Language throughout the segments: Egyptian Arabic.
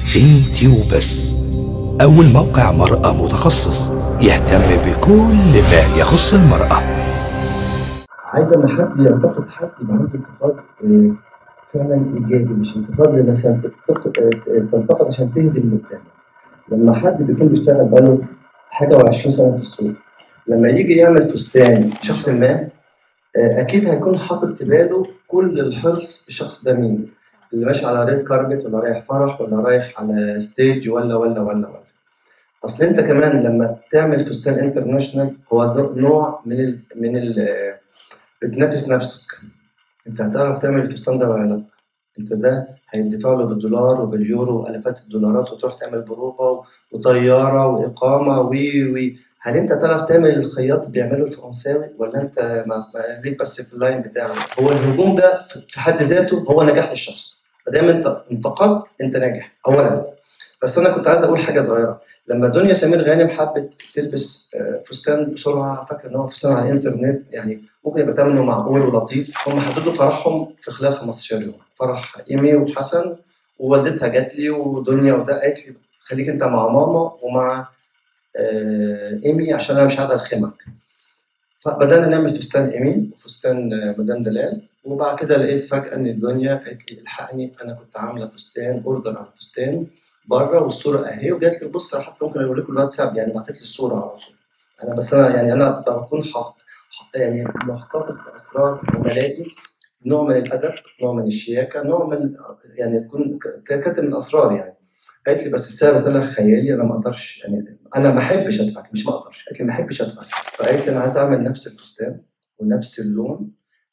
انت وبس أول موقع مرأة متخصص يهتم بكل ما يخص المرأة عايز لما حد ينتقد حد يبقى عنده انتقاد آه، فعلا ايجابي مش انتقاد مثلا تنتقد آه، تنتقد عشان تهدم اللي قدامك لما حد بيكون بيشتغل بقاله حاجه و20 سنه في السوق لما يجي يعمل فستان شخص ما آه، اكيد هيكون حاطط في باله كل الحرص الشخص ده مين اللي ماشي على ريد كاربت ولا رايح فرح ولا رايح على ستيج ولا ولا ولا ولا اصل انت كمان لما تعمل فستان انترناشونال هو ده نوع من ال من ال بتنافس نفسك انت هتعرف تعمل الفستان ده ولا لا انت ده هيدفع له بالدولار وباليورو والافات الدولارات وتروح تعمل بروفه وطياره واقامه وي وي هل انت تعرف تعمل الخياط اللي بيعمله الفرنساوي ولا انت ما ما ليك بس في اللاين بتاعه هو الهجوم ده في حد ذاته هو نجاح للشخص فدايما انت انتقدت انت ناجح اولا بس انا كنت عايز اقول حاجه صغيره لما دنيا سمير غانم حبت تلبس آه، فستان بسرعه فاكر ان هو فستان على الانترنت يعني ممكن يبقى ثمنه معقول ولطيف هم حددوا فرحهم في خلال 15 يوم فرح ايمي وحسن ووالدتها جات لي ودنيا وده قالت لي خليك انت مع ماما ومع آه، ايمي عشان انا مش عايز الخمك فبدانا نعمل فستان ايمي وفستان آه، مدام دلال وبعد كده لقيت فجاه ان الدنيا قالت لي الحقني انا كنت عامله فستان اوردر على فستان بره والصوره اهي وجات لي بص أنا حتى ممكن اقول لكم الواتساب يعني بعتت لي الصوره على طول انا بس انا يعني انا بكون حق حق- يعني محتفظ باسرار زملائي نوع من الادب نوع من الشياكه نوع من يعني يكون ك- كاتم من الاسرار يعني قالت لي بس السعر طلع خيالي انا ما اقدرش يعني انا ما احبش ادفع مش ما اقدرش قالت لي ما احبش ادفع فقالت لي انا عايز اعمل نفس الفستان ونفس اللون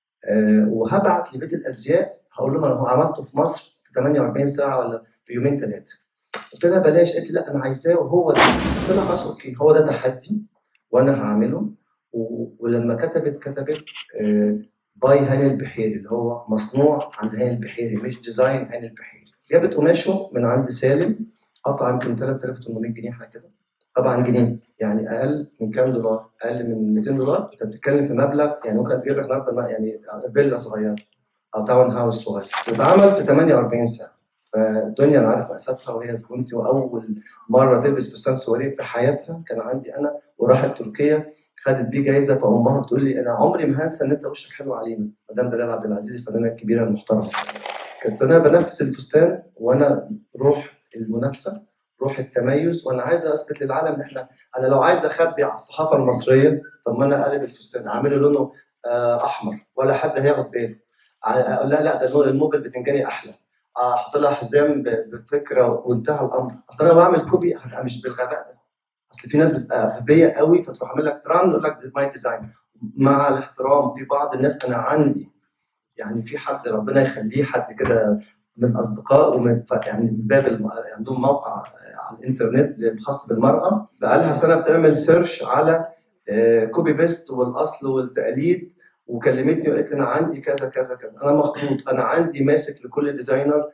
آه وهبعت لبيت الازياء هقول لهم انا هو عملته في مصر في 48 ساعه ولا في يومين ثلاثه قلت لها بلاش قالت لي لا انا عايزاه وهو ده قلت لها خلاص اوكي هو ده تحدي وانا هعمله و... ولما كتبت كتبت آه باي هاني البحيري اللي هو مصنوع عند هاني البحيري مش ديزاين هاني البحيري جابت قماشه من عند سالم قطع يمكن 3800 جنيه حاجه كده طبعا جنيه يعني اقل من كام دولار؟ اقل من 200 دولار انت بتتكلم في مبلغ يعني ممكن تجيب لك النهارده ما- يعني فيلا صغيره او تاون هاوس صغير واتعمل في 48 ساعه فالدنيا انا عارف مأساتها وهي زبونتي واول مره تلبس فستان سواريه في حياتها كان عندي انا وراحت تركيا خدت بيه جايزه فامها بتقول لي انا عمري ما هنسى ان انت وشك حلو علينا مدام دلال عبد العزيز الفنانه الكبيره المحترمه كنت انا بنفس الفستان وانا روح المنافسه روح التميز وانا عايز اثبت للعالم ان احنا انا لو عايز اخبي على الصحافه المصريه طب ما انا اقلب الفستان اعمله لونه آه، احمر ولا حد هياخد باله ع- اقول لها لا ده اللون الموف البتنجاني احلى احط لها حزام ب- بفكره وانتهى الامر اصل انا بعمل كوبي هبقى مش بالغباء ده اصل في ناس بتبقى غبيه قوي فتروح عامل لك تران يقول لك ماي ديزاين مع الاحترام في بعض الناس انا عندي يعني في حد ربنا يخليه حد كده من اصدقاء ومن ف- يعني من باب الم... عندهم موقع على الانترنت خاص بالمراه بقالها سنه بتعمل سيرش على آه، كوبي بيست والاصل والتقليد وكلمتني وقالت لي انا عندي كذا كذا كذا انا مخطوط انا عندي ماسك لكل ديزاينر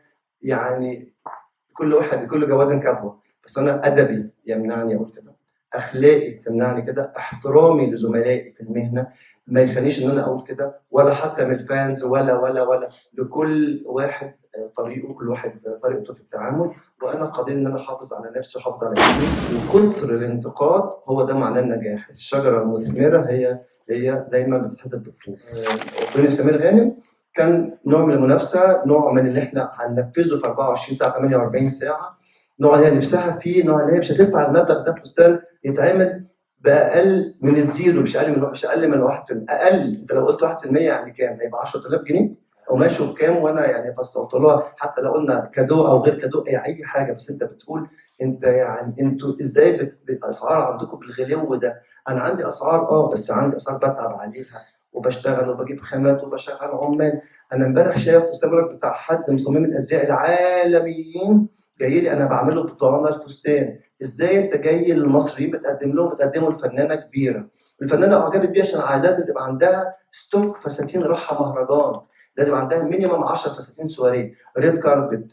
يعني كل واحد لكل جواد كبوه بس انا ادبي يمنعني اقول كده اخلاقي تمنعني كده احترامي لزملائي في المهنه ما يخلينيش ان انا اقول كده ولا حتى من الفانز ولا ولا ولا لكل واحد آه، طريقه كل واحد آه، طريقته في التعامل وانا قادر ان انا احافظ على نفسي واحافظ على اسمي وكثر الانتقاد هو ده معناه النجاح الشجره المثمره هي هي دايما بتتحدث بالطول آه، دنيا سمير غانم كان نوع من المنافسه نوع من اللي احنا هننفذه في 24 ساعه 48 ساعه نوع اللي هي نفسها فيه نوع اللي هي مش هتدفع المبلغ ده فستان يتعمل باقل من الزيرو مش اقل من مش اقل من 1% اقل انت لو قلت 1% يعني كام؟ هيبقى 10000 جنيه قماشه بكام وانا يعني فصلت لها حتى لو قلنا كادو او غير كادو اي اي حاجه بس انت بتقول انت يعني انتوا ازاي بت... الاسعار عندكم بالغلو ده؟ انا عندي اسعار اه بس عندي اسعار بتعب عليها وبشتغل وبجيب خامات وبشغل عمال انا امبارح شايف فستان بقولك بتاع حد مصمم الازياء العالميين جاي لي انا بعمله بطانه الفستان ازاي انت جاي للمصريين بتقدم لهم بتقدمه لفنانه كبيره الفنانه اعجبت بيها عشان لازم تبقى عندها ستوك فساتين راحه مهرجان لازم عندها مينيمم 10 فساتين سواريه ريد كاربت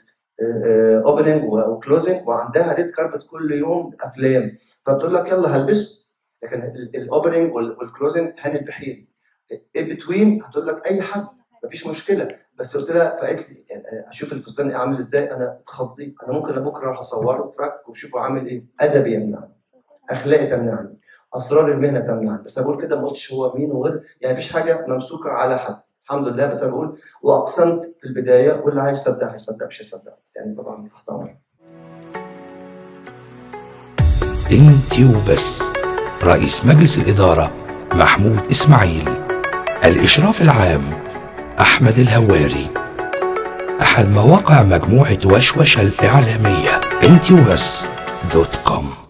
اوبننج وكلوزنج وعندها ريد كاربت كل يوم افلام فبتقول لك يلا هلبسه لكن الاوبننج والكلوزنج هاني البحيري ان بتوين هتقول لك اي حد مفيش مشكله بس قلت لها فقالت لي يعني اشوف الفستان عامل ازاي انا اتخضيت انا ممكن بكره اروح اصوره تراك وشوفه عامل ايه ادبي يمنعني اخلاقي تمنعني اسرار المهنه تمنعني بس انا بقول كده ما قلتش هو مين وغير يعني مفيش حاجه ممسوكه على حد الحمد لله بس انا بقول واقسمت في البدايه واللي عايز يصدق هيصدق مش هيصدق يعني طبعا تحت امر انت وبس رئيس مجلس الإدارة محمود إسماعيل الإشراف العام أحمد الهواري أحد مواقع مجموعة وشوشة الإعلامية انت وبس دوت كوم